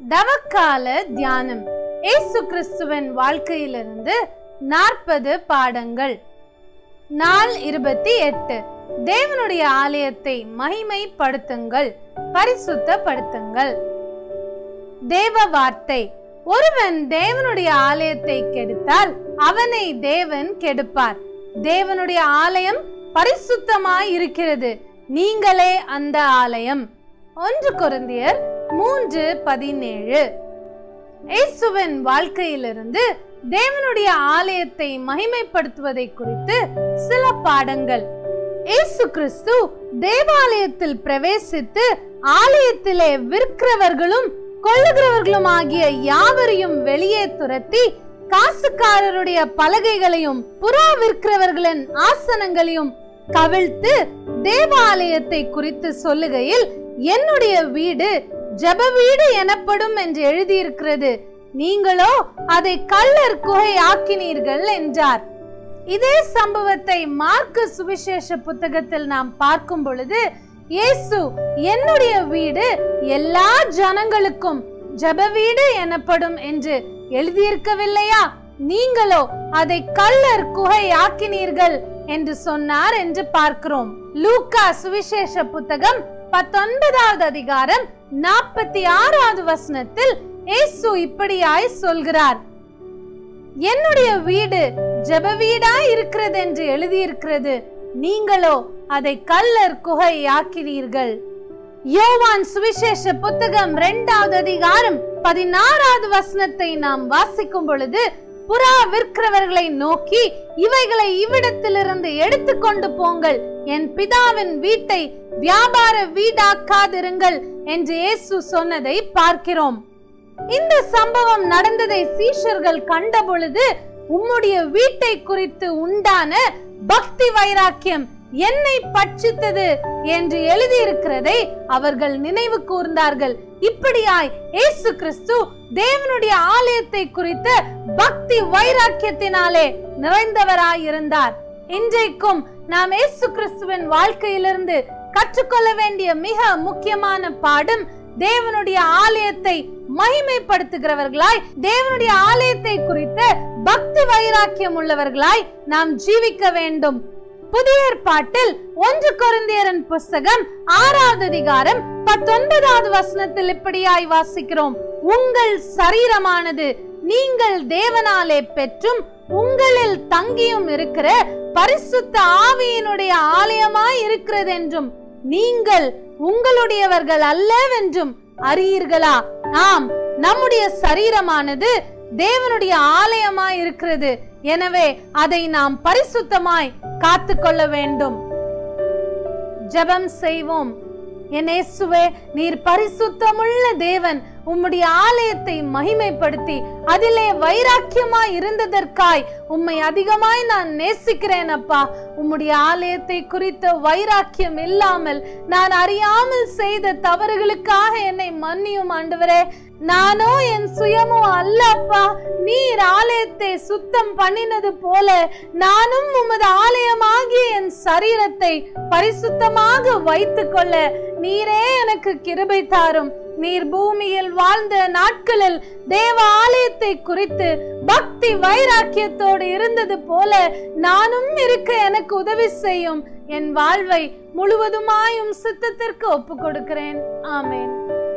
தவக்கால தியானம் இயேசு கிறிஸ்துவின் வாழ்க்கையிலிருந்து நாற்பது பாடங்கள் நாள் இருபத்தி எட்டு தேவனுடைய ஆலயத்தை மகிமைப்படுத்துங்கள் பரிசுத்தப்படுத்துங்கள் தேவ வார்த்தை ஒருவன் தேவனுடைய ஆலயத்தை கெடுத்தால் அவனை தேவன் கெடுப்பார் தேவனுடைய ஆலயம் பரிசுத்தமாய் இருக்கிறது நீங்களே அந்த ஆலயம் ஒன்று கொரிந்தியர் மூன்று பதினேழு இயேசுவின் வாழ்க்கையிலிருந்து தேவனுடைய ஆலயத்தை மகிமைப்படுத்துவதை குறித்து சில பாடங்கள் இயேசு கிறிஸ்து தேவாலயத்தில் பிரவேசித்து ஆலயத்திலே விற்கிறவர்களும் கொள்ளுகிறவர்களும் ஆகிய யாவரையும் வெளியே துரத்தி காசுக்காரருடைய பலகைகளையும் புறா விற்கிறவர்களின் ஆசனங்களையும் கவிழ்த்து தேவாலயத்தை குறித்து சொல்லுகையில் என்னுடைய வீடு ஜெப வீடு எனப்படும் என்று எழுதியிருக்கிறது நீங்களோ அதை கள்ளர் குகை ஆக்கினீர்கள் என்றார் இதே சம்பவத்தை மார்க்கு சுவிசேஷ புத்தகத்தில் நாம் பார்க்கும் பொழுது இயேசு என்னுடைய வீடு எல்லா ஜனங்களுக்கும் ஜெப வீடு எனப்படும் என்று எழுதியிருக்கவில்லையா நீங்களோ அதை கள்ளர் குகை ஆக்கினீர்கள் என்று சொன்னார் என்று பார்க்கிறோம் லூக்கா சுவிசேஷ புத்தகம் பத்தொன்பதாவது அதிகாரம் நாற்பத்தி ஆறாவது வசனத்தில் இயேசு இப்படியாய் சொல்கிறார் என்னுடைய வீடு ஜெப வீடாய் இருக்கிறது என்று எழுதியிருக்கிறது நீங்களோ அதை கல்லர் குகை ஆக்கினீர்கள் யோவான் சுவிசேஷ புத்தகம் இரண்டாவது அதிகாரம் பதினாறாவது வசனத்தை நாம் வாசிக்கும் பொழுது புறா விற்கிறவர்களை நோக்கி இவைகளை இவ்விடத்திலிருந்து எடுத்துக்கொண்டு போங்கள் என் பிதாவின் வீட்டை வியாபார வீடாக்காதிருங்கள் என்று இயேசு சொன்னதை பார்க்கிறோம் இந்த சம்பவம் நடந்ததை சீஷர்கள் கண்ட பொழுது உம்முடைய வீட்டை குறித்து உண்டான பக்தி வைராக்கியம் என்னை பட்சித்தது என்று எழுதியிருக்கிறதை அவர்கள் நினைவு கூர்ந்தார்கள் இப்படியாய் இயேசு கிறிஸ்து தேவனுடைய ஆலயத்தை குறித்த பக்தி வைராக்கியத்தினாலே நிறைந்தவராய் இருந்தார் இன்றைக்கும் நாம் இயேசு கிறிஸ்துவின் வாழ்க்கையிலிருந்து கற்றுக்கொள்ள வேண்டிய மிக முக்கியமான பாடம் தேவனுடைய ஆலயத்தை மகிமைப்படுத்துகிறவர்களாய் தேவனுடைய ஆலயத்தை குறித்த பக்தி வைராக்கியம் உள்ளவர்களாய் நாம் ஜீவிக்க வேண்டும் புதிய ஏற்பாட்டில் ஒன்று கொரிந்தியரின் புஸ்தகம் ஆறாவது அதிகாரம் பத்தொன்பதாவது வசனத்தில் இப்படியாய் வாசிக்கிறோம் உங்கள் சரீரமானது நீங்கள் தேவனாலே பெற்றும் உங்களில் தங்கியும் இருக்கிற பரிசுத்த ஆவியினுடைய ஆலயமாய் இருக்கிறது என்றும் நீங்கள் உங்களுடையவர்கள் அல்லவென்றும் அறியீர்களா ஆம் நம்முடைய சரீரமானது தேவனுடைய ஆலயமாய் இருக்கிறது எனவே அதை நாம் பரிசுத்தமாய் காத்து கொள்ள வேண்டும் ஜெபம் செய்வோம் என் இயேசுவே நீர் பரிசுத்தமுள்ள தேவன் உம்முடைய ஆலயத்தை மகிமைப்படுத்தி அதிலே வைராக்கியமாய் இருந்ததற்காய் உம்மை அதிகமாய் நான் நேசிக்கிறேன் அப்பா உம்முடைய ஆலயத்தை குறித்த வைராக்கியம் இல்லாமல் நான் அறியாமல் செய்த தவறுகளுக்காக என்னை மன்னியும் ஆண்டவரே நானோ என் சுயமோ அல்ல அப்பா நீர் ஆலயத்தை சுத்தம் பண்ணினது போல நானும் உமது ஆலயமாகிய என் சரீரத்தை பரிசுத்தமாக வைத்துக் கொள்ள நீரே எனக்கு கிருபை தாரும் நீர் பூமியில் வாழ்ந்த நாட்களில் தேவ ஆலயத்தை குறித்து பக்தி வைராக்கியத்தோடு இருந்தது போல நானும் இருக்க எனக்கு உதவி செய்யும் என் வாழ்வை முழுவதுமாயும் சித்தத்திற்கு ஒப்பு கொடுக்கிறேன் ஆமேன்